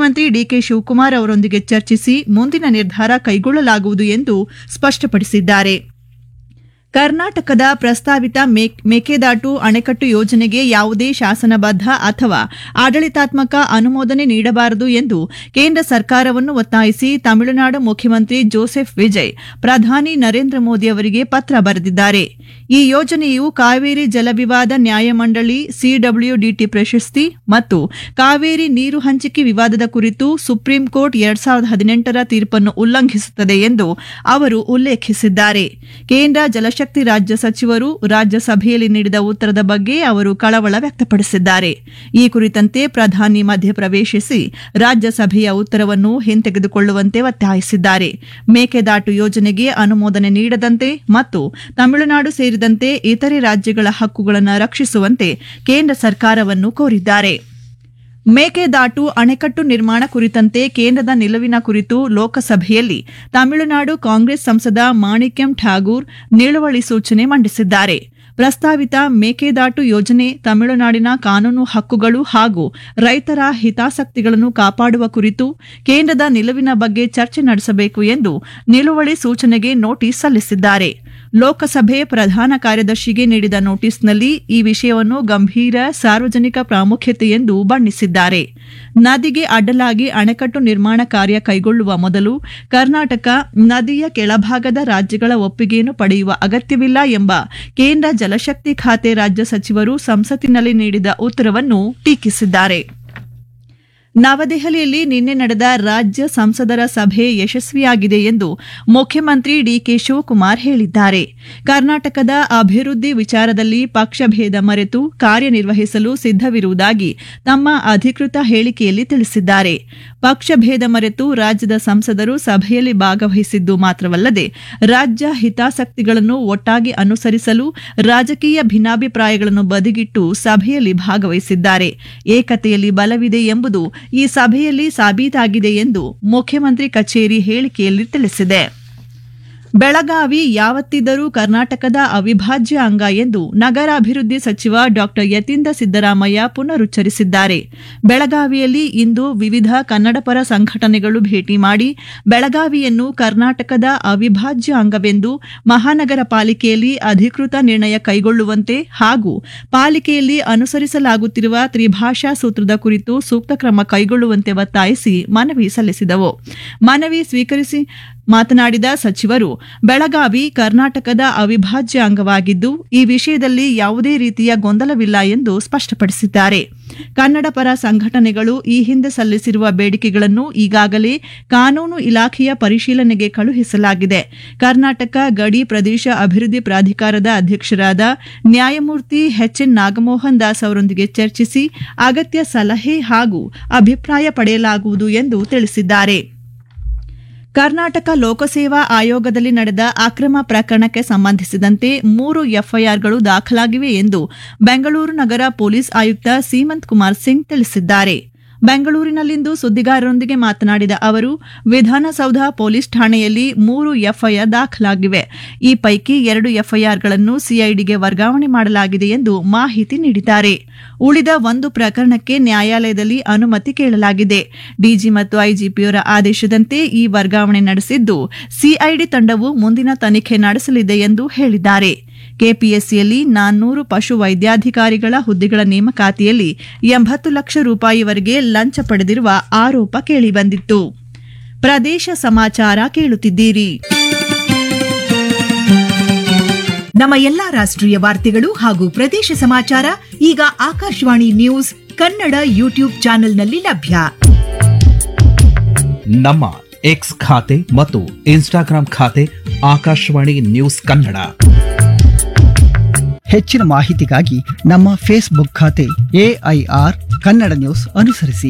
ಮುಖ್ಯಮಂತ್ರಿ ಡಿಕೆ ಶಿವಕುಮಾರ್ ಅವರೊಂದಿಗೆ ಚರ್ಚಿಸಿ ಮುಂದಿನ ನಿರ್ಧಾರ ಕೈಗೊಳ್ಳಲಾಗುವುದು ಎಂದು ಸ್ಪಷ್ಟಪಡಿಸಿದ್ದಾರೆ ಕರ್ನಾಟಕದ ಪ್ರಸ್ತಾವಿತ ಮೇಕ್- ಮೇಕೆದಾಟು ಅಣೆಕಟ್ಟು ಯೋಜನೆಗೆ ಯಾವುದೇ ಶಾಸನಬದ್ಧ ಅಥವಾ ಆಡಳಿತಾತ್ಮಕ ಅನುಮೋದನೆ ನೀಡಬಾರದು ಎಂದು ಕೇಂದ್ರ ಸರ್ಕಾರವನ್ನು ಒತ್ತಾಯಿಸಿ ತಮಿಳುನಾಡು ಮುಖ್ಯಮಂತ್ರಿ ಜೋಸೆಫ್ ವಿಜಯ್ ಪ್ರಧಾನಿ ನರೇಂದ್ರ ಮೋದಿ ಅವರಿಗೆ ಪತ್ರ ಬರೆದಿದ್ದಾರೆ ಈ ಯೋಜನೆಯು ಕಾವೇರಿ ಜಲವಿವಾದ ನ್ಯಾಯಮಂಡಳಿ ಸಿಡಬ್ಲ್ಯೂಡಿಟಿ ಪ್ರಶಸ್ತಿ ಮತ್ತು ಕಾವೇರಿ ನೀರು ಹಂಚಿಕೆ ವಿವಾದದ ಕುರಿತು ಸುಪ್ರೀಂ ಕೋರ್ಟ್ ಎರಡ್ ಸಾವಿರದ ಹದಿನೆಂಟರ ತೀರ್ಪನ್ನು ಉಲ್ಲಂಘಿಸುತ್ತದೆ ಎಂದು ಅವರು ಉಲ್ಲೇಖಿಸಿದ್ದಾರೆ ಕೇಂದ್ರ ಜಲಶಕ್ತಿ ರಾಜ್ಯ ಸಚಿವರು ರಾಜ್ಯಸಭೆಯಲ್ಲಿ ನೀಡಿದ ಉತ್ತರದ ಬಗ್ಗೆ ಅವರು ಕಳವಳ ವ್ಯಕ್ತಪಡಿಸಿದ್ದಾರೆ ಈ ಕುರಿತಂತೆ ಪ್ರಧಾನಿ ಮಧ್ಯಪ್ರವೇಶಿಸಿ ರಾಜ್ಯಸಭೆಯ ಉತ್ತರವನ್ನು ಹಿಂತೆಗೆದುಕೊಳ್ಳುವಂತೆ ಒತ್ತಾಯಿಸಿದ್ದಾರೆ ಮೇಕೆದಾಟು ಯೋಜನೆಗೆ ಅನುಮೋದನೆ ನೀಡದಂತೆ ಮತ್ತು ತಮಿಳುನಾಡು ಸೇರಿದಂತೆ ಇತರೆ ರಾಜ್ಯಗಳ ಹಕ್ಕುಗಳನ್ನು ರಕ್ಷಿಸುವಂತೆ ಕೇಂದ್ರ ಸರ್ಕಾರವನ್ನು ಕೋರಿದ್ದಾರೆ ಮೇಕೆದಾಟು ಅಣೆಕಟ್ಟು ನಿರ್ಮಾಣ ಕುರಿತಂತೆ ಕೇಂದ್ರದ ನಿಲುವಿನ ಕುರಿತು ಲೋಕಸಭೆಯಲ್ಲಿ ತಮಿಳುನಾಡು ಕಾಂಗ್ರೆಸ್ ಸಂಸದ ಮಾಣಿಕ್ಯಂ ಠಾಗೂರ್ ನಿಲುವಳಿ ಸೂಚನೆ ಮಂಡಿಸಿದ್ದಾರೆ ಪ್ರಸ್ತಾವಿತ ಮೇಕೆದಾಟು ಯೋಜನೆ ತಮಿಳುನಾಡಿನ ಕಾನೂನು ಹಕ್ಕುಗಳು ಹಾಗೂ ರೈತರ ಹಿತಾಸಕ್ತಿಗಳನ್ನು ಕಾಪಾಡುವ ಕುರಿತು ಕೇಂದ್ರದ ನಿಲುವಿನ ಬಗ್ಗೆ ಚರ್ಚೆ ನಡೆಸಬೇಕು ಎಂದು ನಿಲುವಳಿ ಸೂಚನೆಗೆ ನೋಟಿಸ್ ಸಲ್ಲಿಸಿದ್ದಾರೆ ಲೋಕಸಭೆ ಪ್ರಧಾನ ಕಾರ್ಯದರ್ಶಿಗೆ ನೀಡಿದ ನೋಟಿಸ್ನಲ್ಲಿ ಈ ವಿಷಯವನ್ನು ಗಂಭೀರ ಸಾರ್ವಜನಿಕ ಪ್ರಾಮುಖ್ಯತೆ ಎಂದು ಬಣ್ಣಿಸಿದ್ದಾರೆ ನದಿಗೆ ಅಡ್ಡಲಾಗಿ ಅಣೆಕಟ್ಟು ನಿರ್ಮಾಣ ಕಾರ್ಯ ಕೈಗೊಳ್ಳುವ ಮೊದಲು ಕರ್ನಾಟಕ ನದಿಯ ಕೆಳಭಾಗದ ರಾಜ್ಯಗಳ ಒಪ್ಪಿಗೆಯನ್ನು ಪಡೆಯುವ ಅಗತ್ಯವಿಲ್ಲ ಎಂಬ ಕೇಂದ್ರ ಜಲಶಕ್ತಿ ಖಾತೆ ರಾಜ್ಯ ಸಚಿವರು ಸಂಸತ್ತಿನಲ್ಲಿ ನೀಡಿದ ಉತ್ತರವನ್ನು ಟೀಕಿಸಿದ್ದಾರೆ ನವದೆಹಲಿಯಲ್ಲಿ ನಿನ್ನೆ ನಡೆದ ರಾಜ್ಯ ಸಂಸದರ ಸಭೆ ಯಶಸ್ವಿಯಾಗಿದೆ ಎಂದು ಮುಖ್ಯಮಂತ್ರಿ ಡಿಕೆ ಶಿವಕುಮಾರ್ ಹೇಳಿದ್ದಾರೆ ಕರ್ನಾಟಕದ ಅಭಿವೃದ್ಧಿ ವಿಚಾರದಲ್ಲಿ ಪಕ್ಷಭೇದ ಮರೆತು ಕಾರ್ಯನಿರ್ವಹಿಸಲು ಸಿದ್ದವಿರುವುದಾಗಿ ತಮ್ಮ ಅಧಿಕೃತ ಹೇಳಿಕೆಯಲ್ಲಿ ತಿಳಿಸಿದ್ದಾರೆ ಪಕ್ಷಭೇದ ಮರೆತು ರಾಜ್ಯದ ಸಂಸದರು ಸಭೆಯಲ್ಲಿ ಭಾಗವಹಿಸಿದ್ದು ಮಾತ್ರವಲ್ಲದೆ ರಾಜ್ಯ ಹಿತಾಸಕ್ತಿಗಳನ್ನು ಒಟ್ಟಾಗಿ ಅನುಸರಿಸಲು ರಾಜಕೀಯ ಭಿನ್ನಾಭಿಪ್ರಾಯಗಳನ್ನು ಬದಿಗಿಟ್ಟು ಸಭೆಯಲ್ಲಿ ಭಾಗವಹಿಸಿದ್ದಾರೆ ಏಕತೆಯಲ್ಲಿ ಬಲವಿದೆ ಎಂಬುದು ಈ ಸಭೆಯಲ್ಲಿ ಸಾಬೀತಾಗಿದೆ ಎಂದು ಮುಖ್ಯಮಂತ್ರಿ ಕಚೇರಿ ಹೇಳಿಕೆಯಲ್ಲಿ ತಿಳಿಸಿದೆ ಬೆಳಗಾವಿ ಯಾವತ್ತಿದ್ದರೂ ಕರ್ನಾಟಕದ ಅವಿಭಾಜ್ಯ ಅಂಗ ಎಂದು ನಗರಾಭಿವೃದ್ಧಿ ಸಚಿವ ಡಾ ಯತೀಂದ್ರ ಸಿದ್ದರಾಮಯ್ಯ ಪುನರುಚ್ಚರಿಸಿದ್ದಾರೆ ಬೆಳಗಾವಿಯಲ್ಲಿ ಇಂದು ವಿವಿಧ ಕನ್ನಡಪರ ಸಂಘಟನೆಗಳು ಭೇಟಿ ಮಾಡಿ ಬೆಳಗಾವಿಯನ್ನು ಕರ್ನಾಟಕದ ಅವಿಭಾಜ್ಯ ಅಂಗವೆಂದು ಮಹಾನಗರ ಪಾಲಿಕೆಯಲ್ಲಿ ಅಧಿಕೃತ ನಿರ್ಣಯ ಕೈಗೊಳ್ಳುವಂತೆ ಹಾಗೂ ಪಾಲಿಕೆಯಲ್ಲಿ ಅನುಸರಿಸಲಾಗುತ್ತಿರುವ ತ್ರಿಭಾಷಾ ಸೂತ್ರದ ಕುರಿತು ಸೂಕ್ತ ಕ್ರಮ ಕೈಗೊಳ್ಳುವಂತೆ ಒತ್ತಾಯಿಸಿ ಮನವಿ ಸಲ್ಲಿಸಿದವು ಮನವಿ ಸ್ವೀಕರಿಸಿ ಮಾತನಾಡಿದ ಸಚಿವರು ಬೆಳಗಾವಿ ಕರ್ನಾಟಕದ ಅವಿಭಾಜ್ಯ ಅಂಗವಾಗಿದ್ದು ಈ ವಿಷಯದಲ್ಲಿ ಯಾವುದೇ ರೀತಿಯ ಗೊಂದಲವಿಲ್ಲ ಎಂದು ಸ್ಪಷ್ಟಪಡಿಸಿದ್ದಾರೆ ಕನ್ನಡ ಪರ ಸಂಘಟನೆಗಳು ಈ ಹಿಂದೆ ಸಲ್ಲಿಸಿರುವ ಬೇಡಿಕೆಗಳನ್ನು ಈಗಾಗಲೇ ಕಾನೂನು ಇಲಾಖೆಯ ಪರಿಶೀಲನೆಗೆ ಕಳುಹಿಸಲಾಗಿದೆ ಕರ್ನಾಟಕ ಗಡಿ ಪ್ರದೇಶ ಅಭಿವೃದ್ಧಿ ಪ್ರಾಧಿಕಾರದ ಅಧ್ಯಕ್ಷರಾದ ನ್ಯಾಯಮೂರ್ತಿ ಎಚ್ಎನ್ ನಾಗಮೋಹನ್ ದಾಸ್ ಅವರೊಂದಿಗೆ ಚರ್ಚಿಸಿ ಅಗತ್ಯ ಸಲಹೆ ಹಾಗೂ ಅಭಿಪ್ರಾಯ ಪಡೆಯಲಾಗುವುದು ಎಂದು ತಿಳಿಸಿದ್ದಾರೆ ಕರ್ನಾಟಕ ಲೋಕಸೇವಾ ಆಯೋಗದಲ್ಲಿ ನಡೆದ ಅಕ್ರಮ ಪ್ರಕರಣಕ್ಕೆ ಸಂಬಂಧಿಸಿದಂತೆ ಮೂರು ಎಫ್ಐಆರ್ಗಳು ದಾಖಲಾಗಿವೆ ಎಂದು ಬೆಂಗಳೂರು ನಗರ ಪೊಲೀಸ್ ಆಯುಕ್ತ ಸೀಮಂತ್ ಕುಮಾರ್ ಸಿಂಗ್ ತಿಳಿಸಿದ್ದಾರೆ ಬೆಂಗಳೂರಿನಲ್ಲಿಂದು ಸುದ್ದಿಗಾರರೊಂದಿಗೆ ಮಾತನಾಡಿದ ಅವರು ವಿಧಾನಸೌಧ ಪೊಲೀಸ್ ಠಾಣೆಯಲ್ಲಿ ಮೂರು ಎಫ್ಐಆರ್ ದಾಖಲಾಗಿವೆ ಈ ಪೈಕಿ ಎರಡು ಎಫ್ಐಆರ್ಗಳನ್ನು ಸಿಐಡಿಗೆ ವರ್ಗಾವಣೆ ಮಾಡಲಾಗಿದೆ ಎಂದು ಮಾಹಿತಿ ನೀಡಿದ್ದಾರೆ ಉಳಿದ ಒಂದು ಪ್ರಕರಣಕ್ಕೆ ನ್ಯಾಯಾಲಯದಲ್ಲಿ ಅನುಮತಿ ಕೇಳಲಾಗಿದೆ ಡಿಜಿ ಮತ್ತು ಐಜಿಪಿಯವರ ಆದೇಶದಂತೆ ಈ ವರ್ಗಾವಣೆ ನಡೆಸಿದ್ದು ಸಿಐಡಿ ತಂಡವು ಮುಂದಿನ ತನಿಖೆ ನಡೆಸಲಿದೆ ಎಂದು ಹೇಳಿದ್ದಾರೆ ಕೆಪಿಎಸ್ಸಿಯಲ್ಲಿ ನಾನ್ನೂರು ಪಶು ವೈದ್ಯಾಧಿಕಾರಿಗಳ ಹುದ್ದೆಗಳ ನೇಮಕಾತಿಯಲ್ಲಿ ಎಂಬತ್ತು ಲಕ್ಷ ರೂಪಾಯಿವರೆಗೆ ಲಂಚ ಪಡೆದಿರುವ ಆರೋಪ ಕೇಳಿಬಂದಿತ್ತು ಪ್ರದೇಶ ಸಮಾಚಾರ ಕೇಳುತ್ತಿದ್ದೀರಿ ನಮ್ಮ ಎಲ್ಲಾ ರಾಷ್ಟ್ರೀಯ ವಾರ್ತೆಗಳು ಹಾಗೂ ಪ್ರದೇಶ ಸಮಾಚಾರ ಈಗ ಆಕಾಶವಾಣಿ ನ್ಯೂಸ್ ಕನ್ನಡ ಯೂಟ್ಯೂಬ್ ಚಾನೆಲ್ನಲ್ಲಿ ಲಭ್ಯ ನಮ್ಮ ಎಕ್ಸ್ ಖಾತೆ ಮತ್ತು ಇನ್ಸ್ಟಾಗ್ರಾಂ ಖಾತೆ ಆಕಾಶವಾಣಿ ನ್ಯೂಸ್ ಕನ್ನಡ ಹೆಚ್ಚಿನ ಮಾಹಿತಿಗಾಗಿ ನಮ್ಮ ಫೇಸ್ಬುಕ್ ಖಾತೆ ಎಐಆರ್ ಕನ್ನಡ ನ್ಯೂಸ್ ಅನುಸರಿಸಿ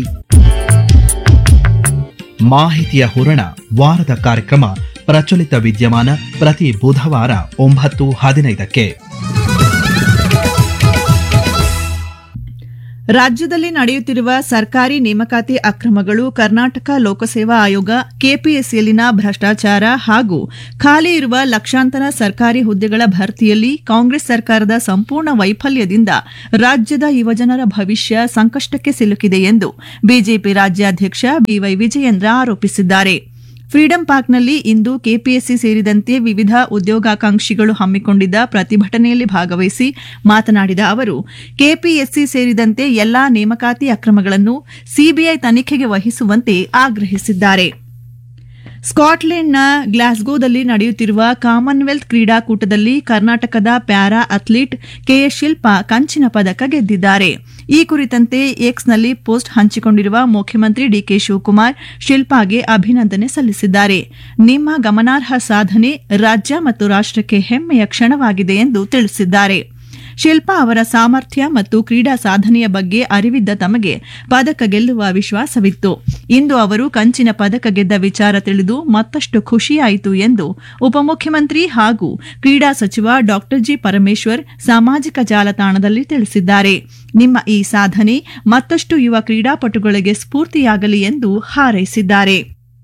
ಮಾಹಿತಿಯ ಹೂರಣ ವಾರದ ಕಾರ್ಯಕ್ರಮ ಪ್ರಚಲಿತ ವಿದ್ಯಮಾನ ಪ್ರತಿ ಬುಧವಾರ ಒಂಬತ್ತು ಹದಿನೈದಕ್ಕೆ ರಾಜ್ಯದಲ್ಲಿ ನಡೆಯುತ್ತಿರುವ ಸರ್ಕಾರಿ ನೇಮಕಾತಿ ಅಕ್ರಮಗಳು ಕರ್ನಾಟಕ ಲೋಕಸೇವಾ ಆಯೋಗ ಕೆಪಿಎಸ್ಸಿಯಲ್ಲಿನ ಭ್ರಷ್ಟಾಚಾರ ಹಾಗೂ ಖಾಲಿ ಇರುವ ಲಕ್ಷಾಂತರ ಸರ್ಕಾರಿ ಹುದ್ದೆಗಳ ಭರ್ತಿಯಲ್ಲಿ ಕಾಂಗ್ರೆಸ್ ಸರ್ಕಾರದ ಸಂಪೂರ್ಣ ವೈಫಲ್ಯದಿಂದ ರಾಜ್ಯದ ಯುವಜನರ ಭವಿಷ್ಯ ಸಂಕಷ್ಟಕ್ಕೆ ಸಿಲುಕಿದೆ ಎಂದು ಬಿಜೆಪಿ ರಾಜ್ಯಾಧ್ಯಕ್ಷ ಬಿವೈ ವಿಜಯೇಂದ್ರ ಆರೋಪಿಸಿದ್ದಾರೆ ಫ್ರೀಡಂ ಪಾರ್ಕ್ನಲ್ಲಿ ಇಂದು ಕೆಪಿಎಸ್ಸಿ ಸೇರಿದಂತೆ ವಿವಿಧ ಉದ್ಯೋಗಾಕಾಂಕ್ಷಿಗಳು ಹಮ್ಮಿಕೊಂಡಿದ್ದ ಪ್ರತಿಭಟನೆಯಲ್ಲಿ ಭಾಗವಹಿಸಿ ಮಾತನಾಡಿದ ಅವರು ಕೆಪಿಎಸ್ಸಿ ಸೇರಿದಂತೆ ಎಲ್ಲಾ ನೇಮಕಾತಿ ಅಕ್ರಮಗಳನ್ನು ಸಿಬಿಐ ತನಿಖೆಗೆ ವಹಿಸುವಂತೆ ಆಗ್ರಹಿಸಿದ್ದಾರೆ ಸ್ಕಾಟ್ಲೆಂಡ್ನ ಗ್ಲಾಸ್ಗೋದಲ್ಲಿ ನಡೆಯುತ್ತಿರುವ ಕಾಮನ್ವೆಲ್ತ್ ಕ್ರೀಡಾಕೂಟದಲ್ಲಿ ಕರ್ನಾಟಕದ ಪ್ಯಾರಾ ಅಥ್ಲೀಟ್ ಕೆಎಸ್ ಶಿಲ್ಪಾ ಕಂಚಿನ ಪದಕ ಗೆದ್ದಿದ್ದಾರೆ ಈ ಕುರಿತಂತೆ ಎಕ್ಸ್ನಲ್ಲಿ ಪೋಸ್ಟ್ ಹಂಚಿಕೊಂಡಿರುವ ಮುಖ್ಯಮಂತ್ರಿ ಡಿಕೆ ಶಿವಕುಮಾರ್ ಶಿಲ್ಪಾಗೆ ಅಭಿನಂದನೆ ಸಲ್ಲಿಸಿದ್ದಾರೆ ನಿಮ್ಮ ಗಮನಾರ್ಹ ಸಾಧನೆ ರಾಜ್ಯ ಮತ್ತು ರಾಷ್ಟಕ್ಕೆ ಹೆಮ್ಮೆಯ ಕ್ಷಣವಾಗಿದೆ ಎಂದು ತಿಳಿಸಿದ್ದಾರೆ ಶಿಲ್ಪಾ ಅವರ ಸಾಮರ್ಥ್ಯ ಮತ್ತು ಕ್ರೀಡಾ ಸಾಧನೆಯ ಬಗ್ಗೆ ಅರಿವಿದ್ದ ತಮಗೆ ಪದಕ ಗೆಲ್ಲುವ ವಿಶ್ವಾಸವಿತ್ತು ಇಂದು ಅವರು ಕಂಚಿನ ಪದಕ ಗೆದ್ದ ವಿಚಾರ ತಿಳಿದು ಮತ್ತಷ್ಟು ಖುಷಿಯಾಯಿತು ಎಂದು ಉಪಮುಖ್ಯಮಂತ್ರಿ ಹಾಗೂ ಕ್ರೀಡಾ ಸಚಿವ ಡಾ ಜಿ ಪರಮೇಶ್ವರ್ ಸಾಮಾಜಿಕ ಜಾಲತಾಣದಲ್ಲಿ ತಿಳಿಸಿದ್ದಾರೆ ನಿಮ್ಮ ಈ ಸಾಧನೆ ಮತ್ತಷ್ಟು ಯುವ ಕ್ರೀಡಾಪಟುಗಳಿಗೆ ಸ್ಫೂರ್ತಿಯಾಗಲಿ ಎಂದು ಹಾರೈಸಿದ್ದಾರೆ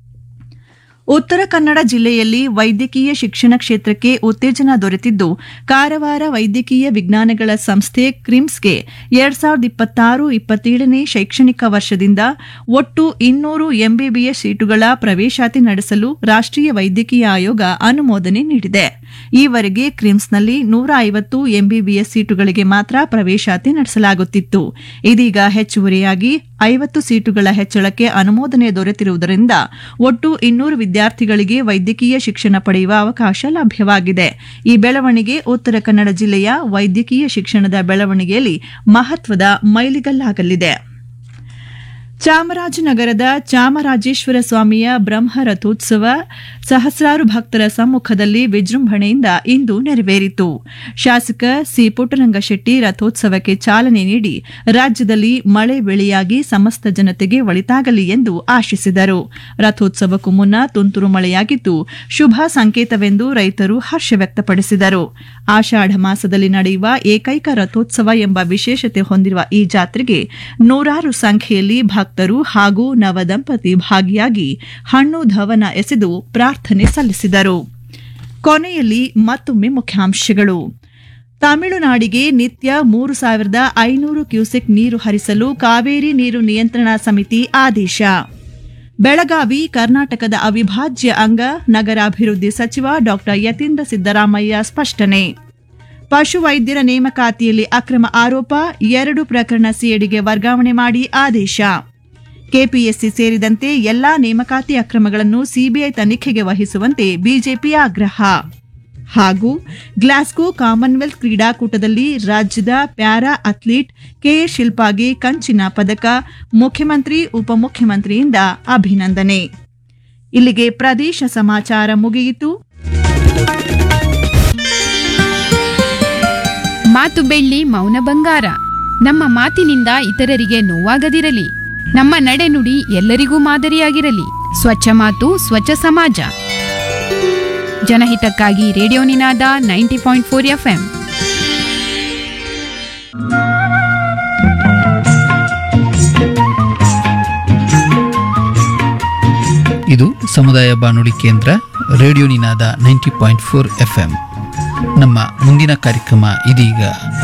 ಉತ್ತರ ಕನ್ನಡ ಜಿಲ್ಲೆಯಲ್ಲಿ ವೈದ್ಯಕೀಯ ಶಿಕ್ಷಣ ಕ್ಷೇತ್ರಕ್ಕೆ ಉತ್ತೇಜನ ದೊರೆತಿದ್ದು ಕಾರವಾರ ವೈದ್ಯಕೀಯ ವಿಜ್ಞಾನಗಳ ಸಂಸ್ಥೆ ಕ್ರಿಮ್ಸ್ಗೆ ಎರಡ್ ಸಾವಿರದ ಇಪ್ಪತ್ತಾರು ಇಪ್ಪತ್ತೇಳನೇ ಶೈಕ್ಷಣಿಕ ವರ್ಷದಿಂದ ಒಟ್ಟು ಇನ್ನೂರು ಎಂಬಿಬಿಎಸ್ ಸೀಟುಗಳ ಪ್ರವೇಶಾತಿ ನಡೆಸಲು ರಾಷ್ಟ್ರೀಯ ವೈದ್ಯಕೀಯ ಆಯೋಗ ಅನುಮೋದನೆ ನೀಡಿದೆ ಈವರೆಗೆ ಕ್ರಿಮ್ಸ್ನಲ್ಲಿ ನೂರ ಐವತ್ತು ಎಂಬಿಬಿಎಸ್ ಸೀಟುಗಳಿಗೆ ಮಾತ್ರ ಪ್ರವೇಶಾತಿ ನಡೆಸಲಾಗುತ್ತಿತ್ತು ಇದೀಗ ಹೆಚ್ಚುವರಿಯಾಗಿ ಐವತ್ತು ಸೀಟುಗಳ ಹೆಚ್ಚಳಕ್ಕೆ ಅನುಮೋದನೆ ದೊರೆತಿರುವುದರಿಂದ ಒಟ್ಟು ಇನ್ನೂರು ವಿದ್ಯಾರ್ಥಿಗಳಿಗೆ ವೈದ್ಯಕೀಯ ಶಿಕ್ಷಣ ಪಡೆಯುವ ಅವಕಾಶ ಲಭ್ಯವಾಗಿದೆ ಈ ಬೆಳವಣಿಗೆ ಉತ್ತರ ಕನ್ನಡ ಜಿಲ್ಲೆಯ ವೈದ್ಯಕೀಯ ಶಿಕ್ಷಣದ ಬೆಳವಣಿಗೆಯಲ್ಲಿ ಮಹತ್ವದ ಮೈಲಿಗಲ್ಲಾಗಲಿದೆ ಚಾಮರಾಜನಗರದ ಚಾಮರಾಜೇಶ್ವರ ಸ್ವಾಮಿಯ ಬ್ರಹ್ಮ ರಥೋತ್ಸವ ಸಹಸ್ರಾರು ಭಕ್ತರ ಸಮ್ಮುಖದಲ್ಲಿ ವಿಜೃಂಭಣೆಯಿಂದ ಇಂದು ನೆರವೇರಿತು ಶಾಸಕ ಸಿ ಪುಟ್ಟರಂಗಶೆಟ್ಟಿ ರಥೋತ್ಸವಕ್ಕೆ ಚಾಲನೆ ನೀಡಿ ರಾಜ್ಯದಲ್ಲಿ ಮಳೆ ಬೆಳೆಯಾಗಿ ಸಮಸ್ತ ಜನತೆಗೆ ಒಳಿತಾಗಲಿ ಎಂದು ಆಶಿಸಿದರು ರಥೋತ್ಸವಕ್ಕೂ ಮುನ್ನ ತುಂತುರು ಮಳೆಯಾಗಿದ್ದು ಶುಭ ಸಂಕೇತವೆಂದು ರೈತರು ಹರ್ಷ ವ್ಯಕ್ತಪಡಿಸಿದರು ಆಷಾಢ ಮಾಸದಲ್ಲಿ ನಡೆಯುವ ಏಕೈಕ ರಥೋತ್ಸವ ಎಂಬ ವಿಶೇಷತೆ ಹೊಂದಿರುವ ಈ ಜಾತ್ರೆಗೆ ನೂರಾರು ಸಂಖ್ಯೆಯಲ್ಲಿ ಭಕ್ತರು ಹಾಗೂ ನವದಂಪತಿ ಭಾಗಿಯಾಗಿ ಹಣ್ಣು ಧವನ ಎಸೆದು ಪ್ರಾರ್ಥನೆ ಸಲ್ಲಿಸಿದರು ಕೊನೆಯಲ್ಲಿ ಮತ್ತೊಮ್ಮೆ ಮುಖ್ಯಾಂಶಗಳು ತಮಿಳುನಾಡಿಗೆ ನಿತ್ಯ ಮೂರು ಸಾವಿರದ ಐನೂರು ಕ್ಯೂಸೆಕ್ ನೀರು ಹರಿಸಲು ಕಾವೇರಿ ನೀರು ನಿಯಂತ್ರಣ ಸಮಿತಿ ಆದೇಶ ಬೆಳಗಾವಿ ಕರ್ನಾಟಕದ ಅವಿಭಾಜ್ಯ ಅಂಗ ನಗರಾಭಿವೃದ್ಧಿ ಸಚಿವ ಡಾ ಯತೀಂದ್ರ ಸಿದ್ದರಾಮಯ್ಯ ಸ್ಪಷ್ಟನೆ ಪಶುವೈದ್ಯರ ನೇಮಕಾತಿಯಲ್ಲಿ ಅಕ್ರಮ ಆರೋಪ ಎರಡು ಪ್ರಕರಣ ಸಿಐಡಿಗೆ ವರ್ಗಾವಣೆ ಮಾಡಿ ಆದೇಶ ಕೆಪಿಎಸ್ಸಿ ಸೇರಿದಂತೆ ಎಲ್ಲಾ ನೇಮಕಾತಿ ಅಕ್ರಮಗಳನ್ನು ಸಿಬಿಐ ತನಿಖೆಗೆ ವಹಿಸುವಂತೆ ಬಿಜೆಪಿ ಆಗ್ರಹ ಹಾಗೂ ಗ್ಲಾಸ್ಗೋ ಕಾಮನ್ವೆಲ್ತ್ ಕ್ರೀಡಾಕೂಟದಲ್ಲಿ ರಾಜ್ಯದ ಪ್ಯಾರಾ ಅಥ್ಲೀಟ್ ಕೆಎ ಶಿಲ್ಪಾಗೆ ಕಂಚಿನ ಪದಕ ಮುಖ್ಯಮಂತ್ರಿ ಉಪಮುಖ್ಯಮಂತ್ರಿಯಿಂದ ಅಭಿನಂದನೆ ಇಲ್ಲಿಗೆ ಪ್ರದೇಶ ಸಮಾಚಾರ ಮುಗಿಯಿತು ಮಾತು ಬೆಳ್ಳಿ ಮೌನ ಬಂಗಾರ ನಮ್ಮ ಮಾತಿನಿಂದ ಇತರರಿಗೆ ನೋವಾಗದಿರಲಿ ನಮ್ಮ ನಡೆನುಡಿ ಎಲ್ಲರಿಗೂ ಮಾದರಿಯಾಗಿರಲಿ ಸ್ವಚ್ಛ ಮಾತು ಸ್ವಚ್ಛ ಸಮಾಜ ಜನಹಿತಕ್ಕಾಗಿ radio Ninada ninety point four FM ಇದು ಸಮುದಾಯ ಬಾನುಲಿ ಕೇಂದ್ರ radio Ninada ninety point four F M ನಮ್ಮ ಮುಂದಿನ ಕಾರ್ಯಕ್ರಮ ಇದೀಗ